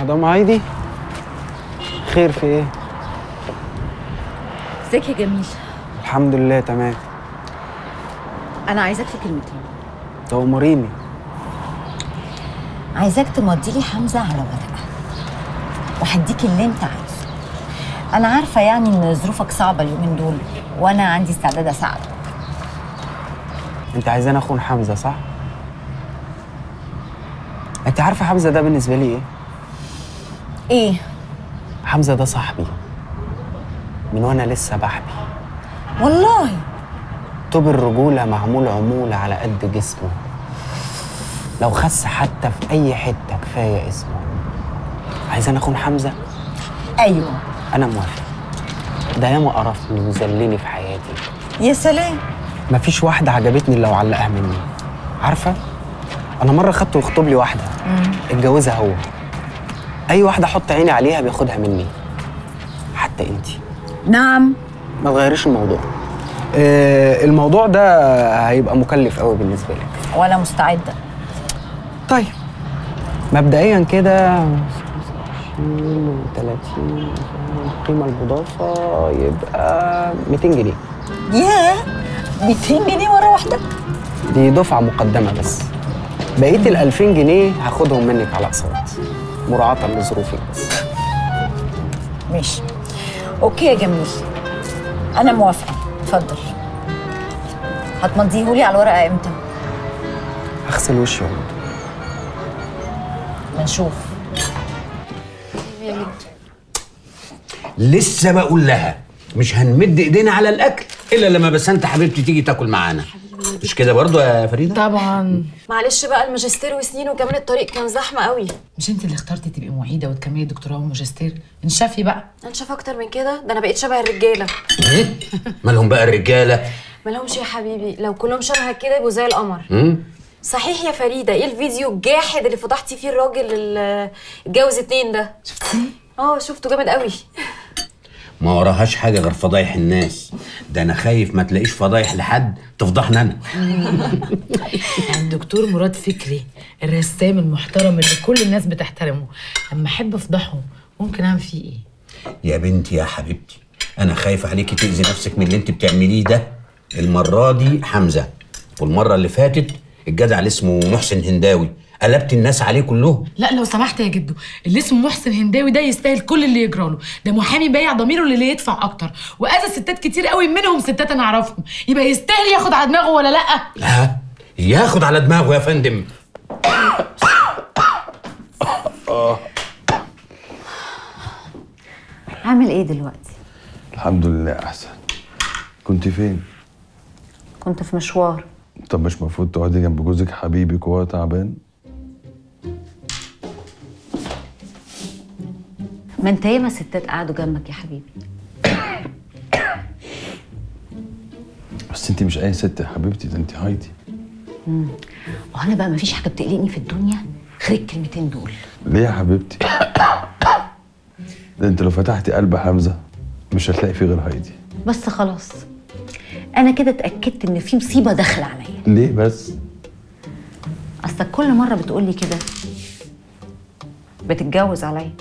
مدام هايدي خير في ايه ازيك يا جميل الحمد لله تمام انا عايزاك في كلمتين تأمريني عايزاك تمضي لي حمزه على ورقه وهديك اللي انت عايزه انا عارفه يعني ان ظروفك صعبه اليومين دول وانا عندي استعداد اساعدك انت عايزاني اخون حمزه صح انت عارفه حمزه ده بالنسبه لي ايه ايه حمزه ده صاحبي من وانا لسه بحبي والله طوب الرجوله معمول عموله على قد جسمه لو خس حتى في اي حته كفايه اسمه عايزاني اخون حمزه ايوه انا موافق ده ياما قرفني وذلني في حياتي يا سلام مفيش واحدة عجبتني إلا وعلقها مني عارفة؟ أنا مرة خدته يخطب لي واحدة اتجوزها هو أي واحدة أحط عيني عليها بياخدها مني حتى أنتي نعم ما تغيريش الموضوع آه الموضوع ده هيبقى مكلف قوي بالنسبة لك ولا مستعده طيب مبدئيا كده 20 و30 القيمة المضافة يبقى 200 جنيه ياه 200 جنيه مره واحده دي دفعة مقدمة بس بقية ال 2000 جنيه هاخدهم منك على اقساط مراعاة لظروفك بس ماشي اوكي يا جميل انا موافقه اتفضل هتمضيهولي على الورقه امتى هغسل وشي والله ما نشوف لسه بقول لها مش هنمد ايدينا على الاكل الا لما بس انت حبيبتي تيجي تاكل معانا مش كده برضو يا فريده طبعا معلش بقى الماجستير وسنين وكمان الطريق كان زحمه قوي مش انت اللي اخترتي تبقي معيده وتكملي دكتوراه وماجستير انشفي بقى انا شايف اكتر من كده ده انا بقيت شبه الرجاله ايه مالهم بقى الرجاله مالهمش يا حبيبي لو كلهم شبهك كده يبقوا زي القمر مم؟ صحيح يا فريده ايه الفيديو الجاحد اللي فضحتي فيه الراجل اللي اتجوز اتنين ده شفتي اه شفته جامد قوي ما وراهاش حاجه غير فضايح الناس ده انا خايف ما تلاقيش فضايح لحد تفضحنا انا يعني الدكتور مراد فكري الرسام المحترم اللي كل الناس بتحترمه لما احب افضحه ممكن اعمل فيه ايه يا بنتي يا حبيبتي انا خايف عليكي تاذي نفسك من اللي انت بتعمليه ده المره دي حمزه والمره اللي فاتت الجدع اللي اسمه محسن هنداوي قلبت الناس عليه كلهم لا لو سمحت يا جدو اللي اسمه محسن هنداوي ده يستاهل كل اللي يجرى له ده محامي بايع ضميره اللي يدفع اكتر واذى ستات كتير قوي منهم ستات انا اعرفهم يبقى يستاهل ياخد على دماغه ولا لا لا ياخد على دماغه يا فندم عامل ايه دلوقتي الحمد لله احسن كنت فين كنت في مشوار طب مش المفروض تقعدي جنب جوزك حبيبك وهو تعبان ما انت ياما ستات قعدوا جنبك يا حبيبي بس انت مش اي ست يا حبيبتي ده انت هايدي وانا بقى مفيش حاجه بتقلقني في الدنيا غير الكلمتين دول ليه يا حبيبتي ده انت لو فتحتي قلب حمزه مش هتلاقي فيه غير هايدي بس خلاص انا كده اتاكدت ان في مصيبه داخله عليا ليه بس اصلك كل مره بتقولي كده بتتجوز عليا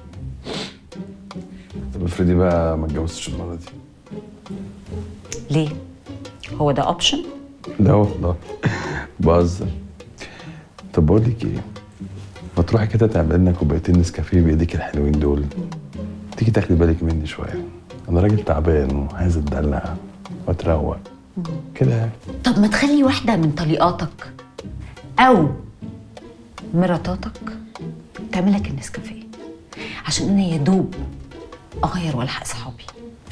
طب افرضي بقى ما اتجوزتش المره دي ليه هو ده اوبشن لا والله بهزر طب بقول لك ايه ما تروحي كده تعمل لنا كوبايتين نسكافيه بايديك الحلوين دول تيجي تاخدي بالك مني شويه انا راجل تعبان وعايز اتدلع واتروق كده يعني طب ما تخلي واحده من طليقاتك او مراتاتك تعمل لك النسكافيه عشان انا يا دوب اغير والحق صحابي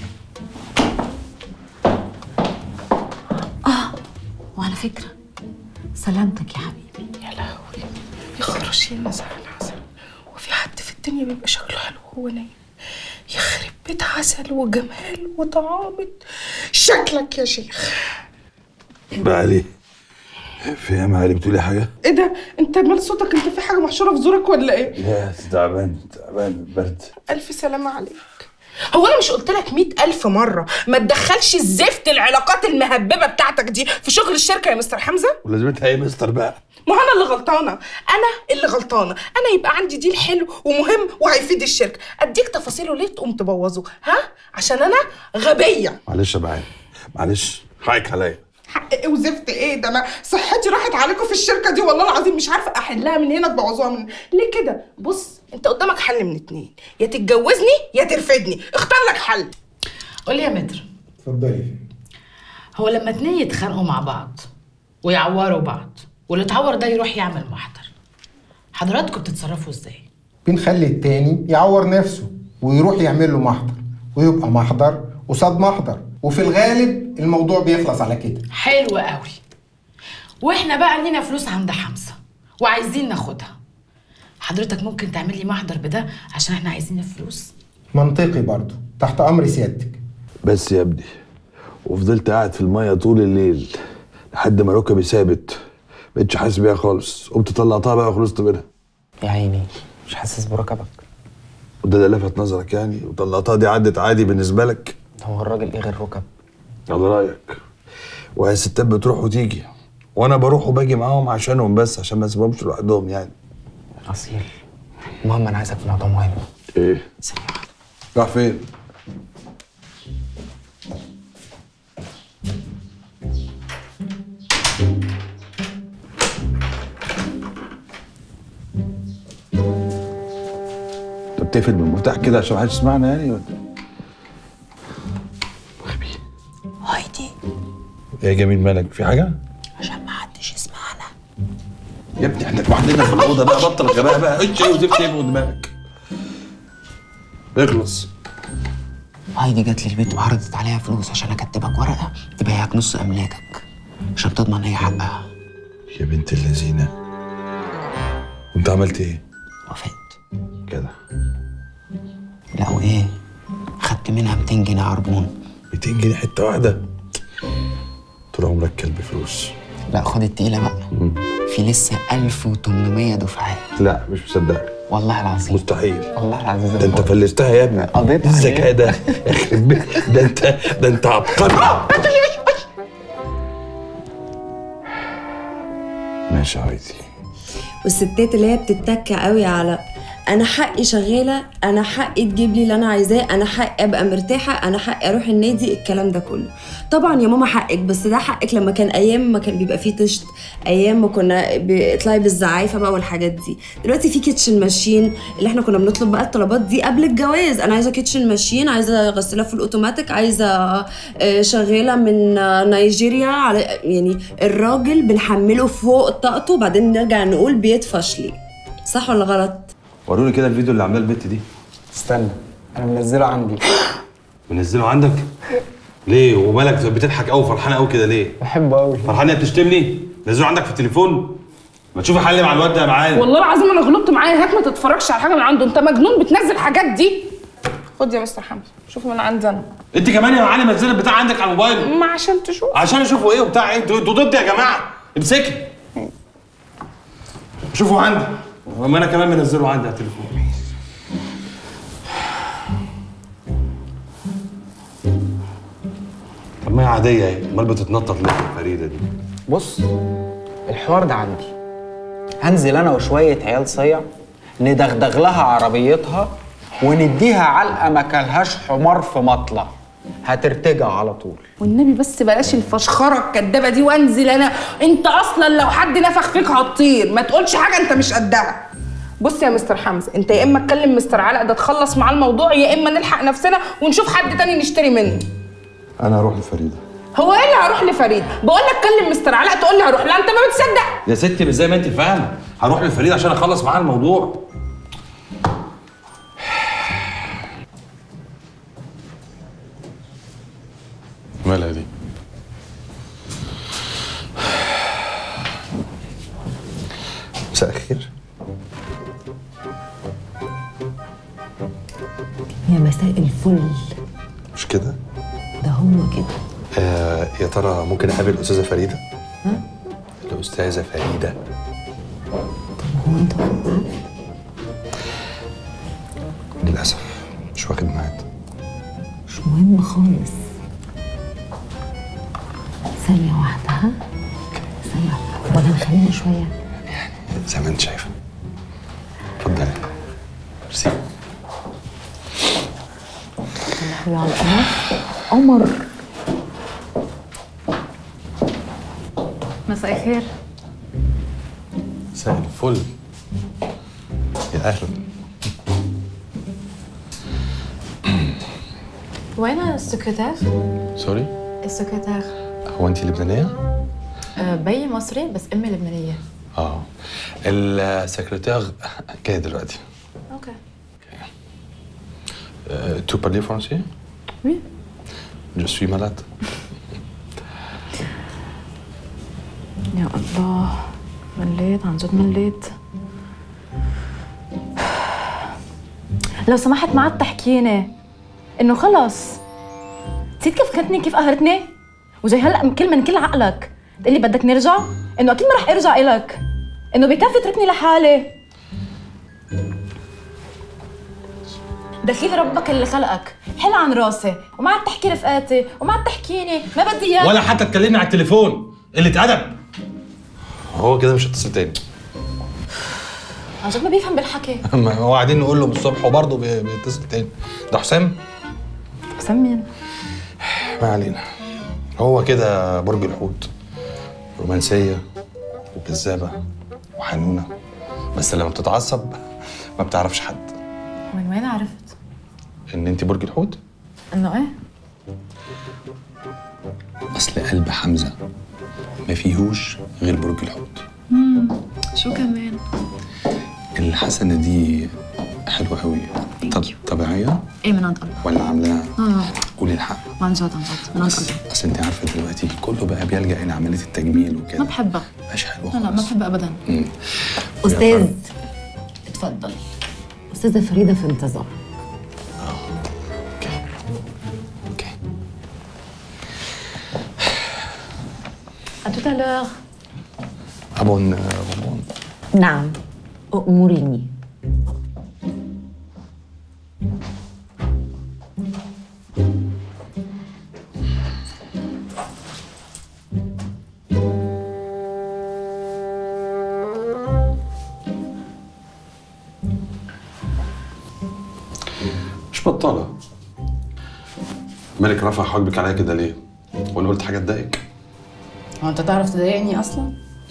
اه وعلى فكره سلامتك يا حبيبي يا لهوي يخرج يا ناس على العسل وفي حد في الدنيا بيبقى شكله حلو وهو نايم يخرب بيت عسل وجمال وطعامة شكلك يا شيخ بقى ليه في يا معالي بتقولي حاجه ايه ده انت مال صوتك انت في حاجه محشوره في زورك ولا ايه يا تعبان تعبان برد الف سلامه عليك هو انا مش قلت لك مئة الف مره ما تدخلش الزفت العلاقات المهببه بتاعتك دي في شغل الشركه يا مستر حمزه ولازمتها ايه مستر بقى ما انا اللي غلطانه انا اللي غلطانه انا يبقى عندي ديل حلو ومهم وهيفيد الشركه اديك تفاصيله ليه تقوم تبوظه ها عشان انا غبيه معلش يا بعين معلش حقك عليا حق ايه وزفت ايه ده انا صحتي راحت عليكم في الشركه دي والله العظيم مش عارفه احلها من هنا تبوظوها من ليه كده بص انت قدامك حل من اتنين يا تتجوزني يا ترفدني اختار لك حل قول لي يا متر اتفضلي هو لما اتنين يتخانقوا مع بعض ويعوروا بعض واللي اتعور ده يروح يعمل محضر حضراتكم بتتصرفوا ازاي بنخلي التاني يعور نفسه ويروح يعمل له محضر ويبقى محضر قصاد محضر وفي الغالب الموضوع بيخلص على كده حلو قوي واحنا بقى لينا فلوس عند حمزه وعايزين ناخدها حضرتك ممكن تعمل لي محضر بده عشان احنا عايزين الفلوس منطقي برضه تحت امر سيادتك بس يا ابني وفضلت قاعد في الميه طول الليل لحد ما ركبي ثابت بقتش حاسس بيها خالص قمت طلعتها بقى وخلصت منها يا عيني مش حاسس بركبك وده اللي لفت نظرك يعني وطلعتها دي عدت عادي بالنسبه لك هو الراجل ايه غير ركب على رايك وهي الستات بتروح وتيجي وانا بروح وباجي معاهم عشانهم بس عشان ما اسيبهمش لوحدهم يعني اصيل المهم انا عايزك في موضوع مهم ايه ثانيه واحده راح فين انت بتقفل بالمفتاح كده عشان محدش يسمعنا يعني ولا غبي هايدي ايه يا جميل مالك في حاجه عشان ما حدش يسمعنا يا ابني احنا لوحدنا في الاوضه بقى بطل غباء بقى ايش ايه وزفت ايه فوق دماغك اخلص هايدي جات لي البيت وعرضت عليها فلوس عشان اكتبك ورقه تبيعك نص املاكك عشان تضمن هي حقها يا بنت اللذينه وانت عملت ايه وافقت كده لا وايه خدت منها 200 جنيه عربون 200 جنيه حته واحده طول عمرك كلب فلوس لا خد التقيله بقى في لسه 1800 دفعات لا مش مصدقك والله العظيم مستحيل والله العظيم ده انت فلستها يا ابني قضيت إيه الذكاء عليها. ده يخرب بيت- ده انت ده انت عبقري ماشي يا هايدي والستات اللي هي بتتك قوي على انا حقي شغاله انا حقي تجيب لي اللي انا عايزاه انا حقي ابقى مرتاحه انا حقي اروح النادي الكلام ده كله طبعا يا ماما حقك بس ده حقك لما كان ايام ما كان بيبقى فيه طشت ايام ما كنا بيطلعي بالزعايفه بقى والحاجات دي دلوقتي في كيتشن ماشين اللي احنا كنا بنطلب بقى الطلبات دي قبل الجواز انا عايزه كيتشن ماشين عايزه غساله في الاوتوماتيك عايزه آه، شغاله من آه، نيجيريا على يعني الراجل بنحمله فوق طاقته وبعدين نرجع نقول بيطفش ليه صح ولا غلط وروني كده الفيديو اللي عاملاه البت دي استنى انا منزله عندي منزله عندك ليه ومالك بتضحك قوي فرحانه قوي كده ليه بحبه قوي فرحانه بتشتمني نزله عندك في التليفون ما تشوف حل مع الواد ده يا معانا والله العظيم انا غلطت معايا هات ما تتفرجش على حاجه من عنده انت مجنون بتنزل الحاجات دي خد يا مستر حمزه شوف من عندي انا انت كمان يا معالي منزله البتاع عندك على الموبايل ما عشان تشوف عشان اشوفوا ايه وبتاع ايه انتوا انتوا ضد يا جماعه امسكي شوفوا عندي وما انا كمان منزله عندي على التليفون طب ما هي عاديه اهي امال بتتنطط ليه يا فريده دي بص الحوار ده عندي هنزل انا وشويه عيال صيع ندغدغ لها عربيتها ونديها علقه ما كلهاش حمار في مطلع هترتجع على طول والنبي بس بلاش الفشخره الكدابه دي وانزل انا انت اصلا لو حد نفخ فيك هتطير ما تقولش حاجه انت مش قدها بص يا مستر حمزه انت يا اما تكلم مستر علاء ده تخلص معاه الموضوع يا اما نلحق نفسنا ونشوف حد تاني نشتري منه انا هروح لفريده هو ايه اللي هروح لفريد بقول لك كلم مستر علاء تقول لي هروح لا انت ما بتصدق يا ستي مش زي ما انت فاهمه هروح لفريده عشان اخلص معاها الموضوع مالها دي مساء الخير يا مساء الفل مش كده ده هو كده آه يا ترى ممكن اقابل الاستاذه فريده الاستاذه فريده هو انت واخد ميعاد؟ للاسف مش واخد ميعاد مش مهم خالص ثانية واحدة ها ثانية واحدة ولا نخلينا شوية زي ما انت شايفه اتفضلي ميرسي لهوي على القمر قمر مساء الخير مساء الفل يا اهلا وين السكرتير؟ سوري السكرتير هو انت لبنانيه؟ آه، بيي مصري بس امي لبنانيه اه السكرتير جاي دلوقتي اوكي Euh, tu parles français Oui. Je suis malade. يا الله مليت عن جد مليت لو سمحت ما عاد تحكيني انه خلص نسيت كيف كنتني كيف قهرتني وجاي هلا كل من كل عقلك تقلي بدك نرجع انه اكيد ما رح ارجع الك انه بكفي اتركني لحالي دخيل ربك اللي خلقك حل عن راسي وما عاد تحكي رفقاتي وما عاد تحكيني ما بدي اياك ولا حتى تكلمني على التليفون قلة أدب هو كده مش هتصل تاني عن جد ما بيفهم بالحكي ما هو قاعدين نقول له من الصبح وبرضه بي- بيتصل تاني ده حسام حسام مين؟ ما علينا هو كده برج الحوت رومانسية وكذابة وحنونة بس لما بتتعصب ما بتعرفش حد من وين عرفت؟ ان انت برج الحوت انه ايه؟ اصل قلب حمزة ما فيهوش غير برج الحوت شو كمان؟ الحسنة دي حلوة قوي طب طبيعية ايه من عند الله ولا عاملاها اه قولي الحق عن جد عن جد من عند الله اصل انت عارفه دلوقتي كله بقى بيلجا الى عمليه التجميل وكده ما بحبها مش حلوه لا لا ما خالص. بحبها ابدا مم. استاذ اتفضل استاذه فريده في انتظار اوكي اوكي À tout à l'heure. ابون ابون نعم أأمرني مش بطاله مالك رافع حواجبك عليا كده ليه؟ وانا قلت حاجه تضايقك؟ هو انت تعرف تضايقني اصلا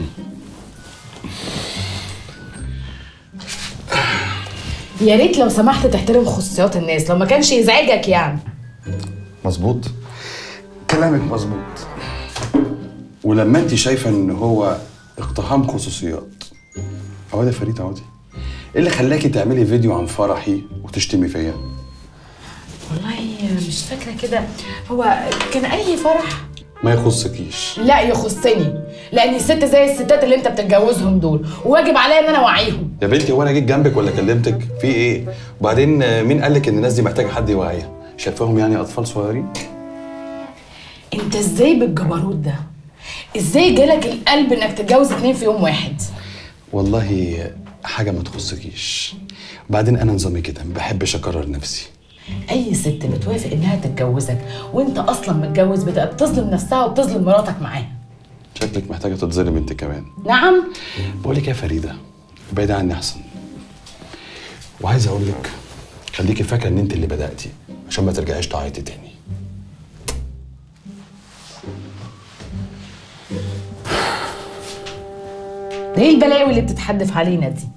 يا ريت لو سمحت تحترم خصوصيات الناس لو ما كانش يزعجك يعني مظبوط كلامك مظبوط ولما انت شايفه ان هو اقتحام خصوصيات عودي يا فريد عودي ايه اللي خلاكي تعملي فيديو عن فرحي وتشتمي فيا؟ والله مش فاكره كده هو كان اي فرح ما يخصكيش لا يخصني لاني ست زي الستات اللي انت بتتجوزهم دول وواجب عليا ان انا اوعيهم يا بنتي هو انا جيت جنبك ولا كلمتك في ايه وبعدين آه، مين قال لك ان الناس دي محتاجه حد يوعيها شايفاهم يعني اطفال صغيرين انت ازاي بالجبروت ده ازاي جالك القلب انك تتجوز اتنين في يوم واحد والله حاجه ما تخصكيش بعدين انا نظامي كده ما بحبش اكرر نفسي اي ست بتوافق انها تتجوزك وانت اصلا متجوز بتبقى بتظلم نفسها وبتظلم مراتك معاها شكلك محتاجه تتظلم انت كمان نعم بقول لك إيه يا فريده بعيد عني احسن وعايز اقول لك خليكي فاكره ان انت اللي بداتي عشان ما ترجعيش تعيطي تاني ده ايه البلاوي اللي بتتحدف علينا دي